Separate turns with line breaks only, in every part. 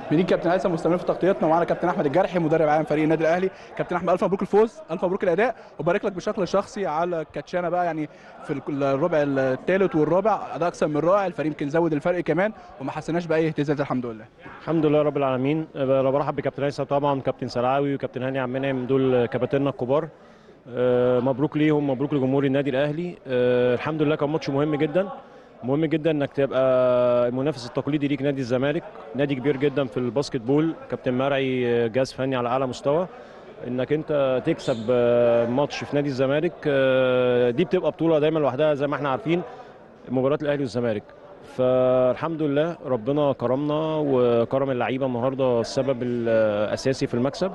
بنيجي كابتن هيثم مستمرين في تغطيتنا ومعانا كابتن احمد الجرحي مدرب عام فريق النادي الاهلي كابتن احمد الف مبروك الفوز الف مبروك الاداء وبارك لك بشكل شخصي على كاتشانا بقى يعني في الربع الثالث والرابع اداء اكثر من رائع الفريق يمكن زود الفرق كمان وما حسيناش باي اهتزاز الحمد لله
الحمد لله رب العالمين انا برحب بكابتن هيثم طبعا كابتن سلعاوي وكابتن هاني عم منعم دول كباتننا الكبار آه، مبروك ليهم مبروك لجمهور النادي الاهلي آه، الحمد لله كان ماتش مهم جدا مهم جدا انك تبقى المنافس التقليدي ليك نادي الزمالك نادي كبير جدا في الباسكت بول كابتن مرعي آه، جهاز فني على اعلى مستوى انك انت تكسب آه، ماتش في نادي الزمالك آه، دي بتبقى بطوله دايما لوحدها زي ما احنا عارفين مباراه الاهلي والزمالك فالحمد لله ربنا كرمنا وكرم اللعيبه النهارده السبب الاساسي في المكسب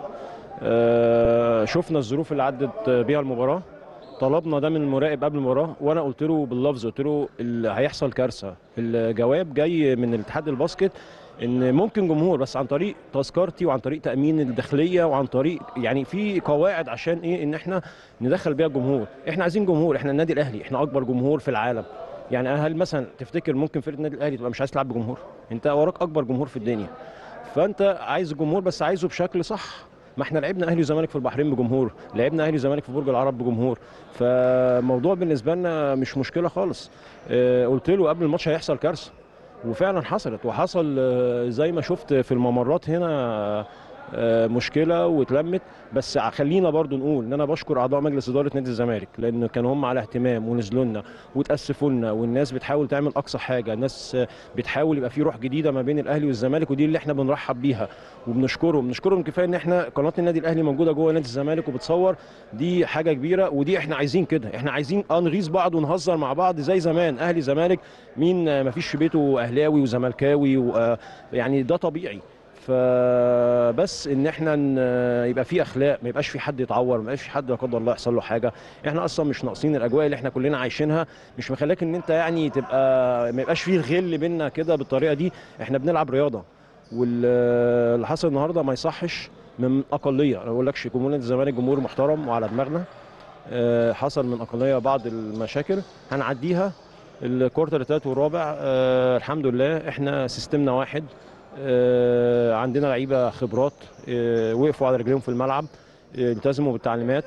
آه، شفنا الظروف اللي عدت بيها المباراه طلبنا ده من المراقب قبل المباراه وانا قلت له باللفظ قلت له اللي هيحصل كارثه الجواب جاي من الاتحاد الباسكت ان ممكن جمهور بس عن طريق تذكرتي وعن طريق تامين الداخليه وعن طريق يعني في قواعد عشان ايه ان احنا ندخل بيها الجمهور احنا عايزين جمهور احنا النادي الاهلي احنا اكبر جمهور في العالم يعني هل مثلا تفتكر ممكن فرقه النادي الاهلي تبقى مش عايز تلعب بجمهور انت وراك اكبر جمهور في الدنيا فانت عايز الجمهور بس عايزه بشكل صح ما احنا لعبنا اهلي وزمالك في البحرين بجمهور لعبنا اهلي وزمالك في برج العرب بجمهور فالموضوع بالنسبه لنا مش مشكله خالص اه قلت له قبل الماتش هيحصل كارثه وفعلا حصلت وحصل آه، زي ما شفت في الممرات هنا آه، مشكله واتلمت بس خلينا برضو نقول ان انا بشكر اعضاء مجلس اداره نادي الزمالك لان كانوا هم على اهتمام ونزلوا لنا وتاسفوا لنا والناس بتحاول تعمل اقصى حاجه الناس آه، بتحاول يبقى في روح جديده ما بين الاهلي والزمالك ودي اللي احنا بنرحب بيها وبنشكرهم بنشكرهم كفايه ان احنا قناه النادي الاهلي موجوده جوه نادي الزمالك وبتصور دي حاجه كبيره ودي احنا عايزين كده احنا عايزين اه نغيظ بعض ونهزر مع بعض زي زمان اهلي زمالك مين آه، ما فيش في بيته اهلاوي وزملكاوي و- يعني ده طبيعي فبس ان احنا ن- يبقى في اخلاق ما يبقاش في حد يتعور ما يبقاش في حد لا قدر الله يحصل له حاجه احنا اصلا مش ناقصين الاجواء اللي احنا كلنا عايشينها مش مخليك ان انت يعني تبقى ما يبقاش في غل بينا كده بالطريقه دي احنا بنلعب رياضه واللي حصل النهارده ما يصحش من اقليه انا ما بقولكش جمهور نادي الزمالك جمهور محترم وعلى دماغنا آه، حصل من اقليه بعض المشاكل هنعديها الكورتر الثالث والرابع آه، الحمد لله احنا سيستمنا واحد آه، عندنا لعيبه خبرات آه، وقفوا على رجليهم في الملعب آه، التزموا بالتعليمات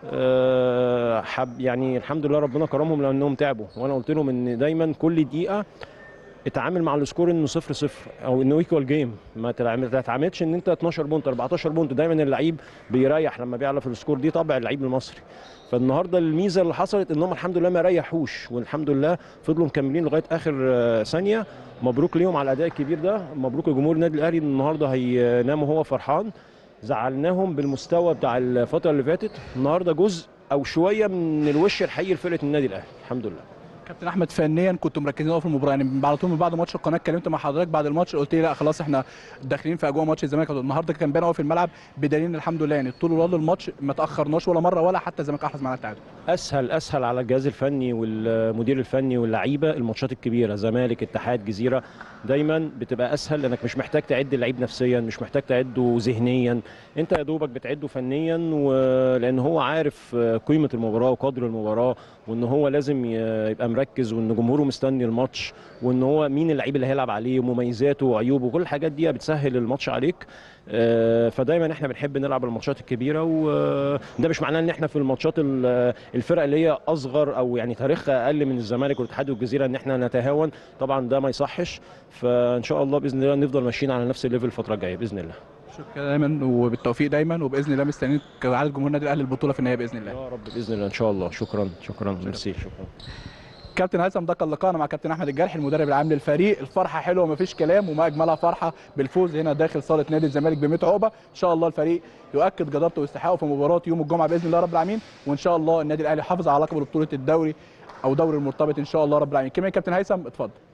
آه، حب يعني الحمد لله ربنا كرمهم لانهم تعبوا وانا قلت لهم ان دايما كل دقيقه اتعامل مع السكور انه 0 0 او انه ايكوال جيم ما تلعب- ما تتعاملش ان انت 12 بونت 14 بونت دايما اللعيب بيريح لما بيعلى في السكور دي طبع اللعيب المصري فالنهارده الميزه اللي حصلت انهم الحمد لله ما ريحوش والحمد لله فضلوا مكملين لغايه اخر آه، ثانيه مبروك ليهم على الاداء الكبير ده مبروك لجمهور النادي الاهلي إن النهارده هينام وهو فرحان زعلناهم بالمستوى بتاع الفتره اللي فاتت النهارده جزء او شويه من الوش الحقيقي لفرقه النادي الاهلي الحمد لله
كابتن احمد فنيا كنتوا مركزين قوي في المباراه يعني على طول من بعد ماتش القناه اتكلمت مع حضرتك بعد الماتش قلت لي لا خلاص احنا داخلين في اجواء ماتش الزمالك النهارده كان باين قوي في الملعب بدليل إن الحمد لله يعني طول ورا الماتش ما تاخرناش ولا مره ولا حتى الزمالك احرز معانا التعادل
اسهل اسهل على الجهاز الفني والمدير الفني واللعيبه الماتشات الكبيره زمالك اتحاد جزيره دايما بتبقى اسهل لانك مش محتاج تعد اللعيب نفسيا مش محتاج تعده ذهنيا انت يا دوبك بتعده فنيا ولان هو عارف قيمه المباراه وقدر المباراه وان هو لازم ي- يبقى مركز وان جمهوره مستني الماتش وان هو مين اللعيب اللي هيلعب عليه ومميزاته وعيوبه وكل الحاجات دي بتسهل الماتش عليك آه، فدايما احنا بنحب نلعب الماتشات الكبيره وده مش معناه ان احنا في الماتشات ال- الفرق اللي هي اصغر او يعني تاريخها اقل من الزمالك والاتحاد والجزيره ان احنا نتهاون طبعا ده ما يصحش فان شاء الله باذن الله نفضل ماشيين على نفس الليفل الفتره الجايه باذن الله
شكرا دايما وبالتوفيق دايما وباذن الله مستنيين كعادة جمهور النادي الاهلي البطوله في النهايه باذن الله
يا رب باذن الله ان شاء الله شكرا شكرا ميرسي شكرا
كابتن هيثم ده كان لقاءنا مع كابتن احمد الجرحي المدرب العام للفريق الفرحه حلوه مفيش كلام وما اجملها فرحه بالفوز هنا داخل صاله نادي الزمالك ب 100 عقبه ان شاء الله الفريق يؤكد جدارته واستحقاقه في مباراه يوم الجمعه باذن الله رب العالمين وان شاء الله النادي الاهلي يحافظ على لقب بطوله الدوري او دوري المرتبط ان شاء الله رب العالمين كمان كابتن هيثم اتفضل